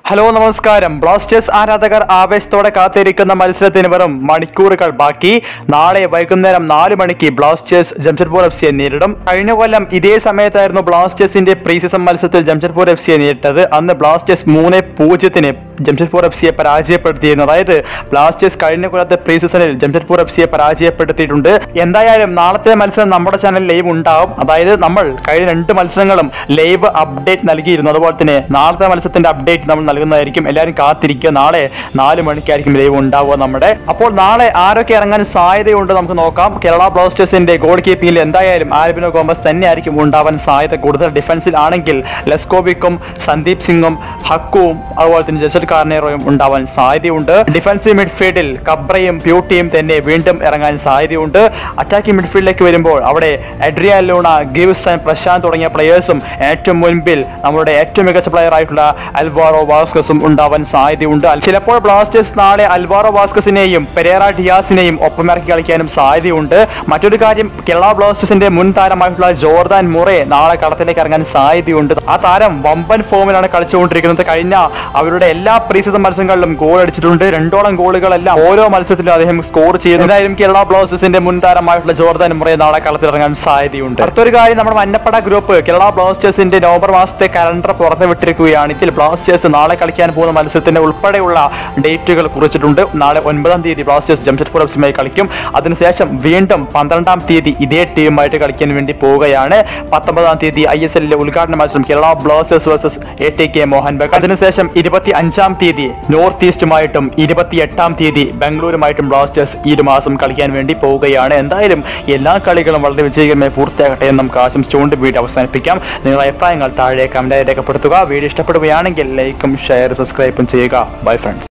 hello നമസ്കാരം Blasters ആരാധകർ ആവേശത്തോടെ കാത്തിരിക്കുന്ന മത്സരത്തിന് വെറും മണിക്കൂറുകൾ ബാക്കി നാളെ വൈകുന്നേരം നാല് മണിക്ക് ബ്ലാസ്റ്റേഴ്സ് ജംഷഡ്പൂർ എഫ് സിയെ നേരിടും കഴിഞ്ഞ കൊല്ലം ഇതേ സമയത്തായിരുന്നു ബ്ലാസ്റ്റേഴ്സിന്റെ പ്രീ സീസൺ മത്സരത്തിൽ ജംഷഡ്പൂർ എഫ് സിയെ നേരിട്ടത് അന്ന് ബ്ലാസ്റ്റേഴ്സ് മൂന്ന് പൂജ്യത്തിന് ജംഷഡ്പൂർ എഫ് സിയെ പരാജയപ്പെടുത്തിയിരുന്നു അതായത് ബ്ലാസ്റ്റേഴ്സ് കഴിഞ്ഞ കൊല്ലത്തെ പ്രീ സീസണിൽ ജംഷഡ്പൂർ എഫ് സിയെ പരാജയപ്പെടുത്തിയിട്ടുണ്ട് എന്തായാലും നാളത്തെ മത്സരം നമ്മുടെ ചാനൽ ലൈവ് ഉണ്ടാവും അതായത് നമ്മൾ കഴിഞ്ഞ രണ്ട് മത്സരങ്ങളും ലൈവ് അപ്ഡേറ്റ് നൽകിയിരുന്നു അതുപോലെ തന്നെ നാളത്തെ മത്സരത്തിന്റെ അപ്ഡേറ്റ് നമ്മൾ നൽകുന്നതായിരിക്കും എല്ലാവരും കാത്തിരിക്കുക നാളെ നാല് മണിക്കായിരിക്കും ലൈവ് ഉണ്ടാവുക നമ്മുടെ അപ്പോൾ നാളെ ആരൊക്കെ ഇറങ്ങാൻ സാധ്യതയുണ്ട് നമുക്ക് നോക്കാം കേരള ബ്ലാസ്റ്റേഴ്സിന്റെ ഗോൾ കീപ്പിംഗിൽ എന്തായാലും ആൽബിനോ ഗോമസ് തന്നെയായിരിക്കും ഉണ്ടാവാൻ സാധ്യത കൂടുതൽ ഡിഫൻസിൽ ആണെങ്കിൽ ലെസ്കോബിക്കും സന്ദീപ് സിംഗും ഹക്കുവും അതുപോലെ തന്നെ ജസൽ കാർണേറോയും ഉണ്ടാവാൻ സാധ്യതയുണ്ട് ഡിഫൻസീവ് മിഡ്ഫീൽഡിൽ കബ്രയും ബ്യൂട്ടിയും തന്നെ വീണ്ടും ഇറങ്ങാൻ സാധ്യതയുണ്ട് അറ്റാക്കിംഗ് മിഡ്ഫീൽഡിലേക്ക് വരുമ്പോൾ അവിടെ എഡ്രിയാൻ ലൂണ ഗിവ്സൺ പ്രശാന്ത് തുടങ്ങിയ പ്ലെയേഴ്സും ഏറ്റവും മുൻപിൽ നമ്മുടെ ഏറ്റവും മികച്ച പ്ലെയർ ആയിട്ടുള്ള അൽവാറോ വാസ്കസും ഉണ്ടാവാൻ സാധ്യതയുണ്ട് ചിലപ്പോൾ ബ്ലാസ്റ്റേഴ്സ് നാളെ അൽവാറോ വാസ്കസിനെയും പെരേറ ഡിയാസിനെയും ഒപ്പമിറക്കി കളിക്കാനും സാധ്യതയുണ്ട് മറ്റൊരു കാര്യം കേരള ബ്ലാസ്റ്റേഴ്സിന്റെ മുൻ താരമായിട്ടുള്ള ജോർദാൻ മുറെ നാളെ കളത്തിലേക്ക് ഇറങ്ങാൻ സാധ്യതയുണ്ട് ആ താരം വമ്പൻ ഫോമിലാണ് കളിച്ചുകൊണ്ടിരിക്കുന്നത് കഴിഞ്ഞ അവരുടെ എല്ലാ പ്രീ സീസൺ മത്സരങ്ങളിലും ഗോൾ അടിച്ചിട്ടുണ്ട് രണ്ടോളം ഗോളുകളെല്ലാം ഓരോ മത്സരത്തിലും അദ്ദേഹം സ്കോർ ചെയ്യുന്നു എന്തായാലും കേരള ബ്ലാസ്റ്റേഴ്സിന്റെ മുൻ താരമായിട്ടുള്ള ജോർദാൻ മുറെ നാളെ കളത്തിലിറങ്ങാൻ സാധ്യതയുണ്ട് അടുത്തൊരു കാര്യം നമ്മുടെ മന്നപ്പട ഗ്രൂപ്പ് കേരള ബ്ലാസ്റ്റേഴ്സിന്റെ നവംബർ മാസത്തെ കലണ്ടർ പുറത്തു വിട്ടിരിക്കുകയാണ് ഇതിൽ ബ്ലാസ്റ്റേഴ്സ് നാളെ കളിക്കാൻ പോകുന്ന മത്സരത്തിന്റെ ഉൾപ്പെടെയുള്ള ഡേറ്റുകൾ കുറിച്ചിട്ടുണ്ട് നാളെ ഒൻപതാം തീയതി ബ്ലാസ്റ്റേഴ്സ് ജംഷഡ്പൂർ എഫ് സിയുമായി കളിക്കും അതിനുശേഷം വീണ്ടും പന്ത്രണ്ടാം തീയതി ഇതേ ടീമുമായിട്ട് കളിക്കാൻ വേണ്ടി പോവുകയാണ് പത്തൊമ്പതാം തീയതി ഐ എസ് എല്ലിലെ ഉദ്ഘാടന മത്സരം Kerala Blasters versus A T K Mohan Bagan അതിനുശേഷം ഇരുപത്തി അഞ്ചാം തീയതി നോർത്ത് ഈസ്റ്റുമായിട്ടും ഇരുപത്തി എട്ടാം തീയതി ബാംഗ്ലൂരുമായിട്ടും ബ്ലാസ്റ്റേഴ്സ് ഈ ഒരു മാസം കളിക്കാൻ വേണ്ടി പോവുകയാണ് എന്തായാലും എല്ലാ കളികളും വളരെ വിജയകരമായി പൂർത്തിയാകട്ടെ എന്ന് നമുക്ക് ആശംസിച്ചുകൊണ്ട് വീഡിയോ അവസാനിപ്പിക്കാം നിങ്ങളുടെ അഭിപ്രായങ്ങൾ താഴെ കമന്റായി രേഖപ്പെടുത്തുക വീഡിയോ ഇഷ്ടപ്പെടുകയാണെങ്കിൽ ലൈക്കും ഷെയർ സബ്സ്ക്രൈബും ചെയ്യുക ബൈ ഫ്രണ്ട്സ്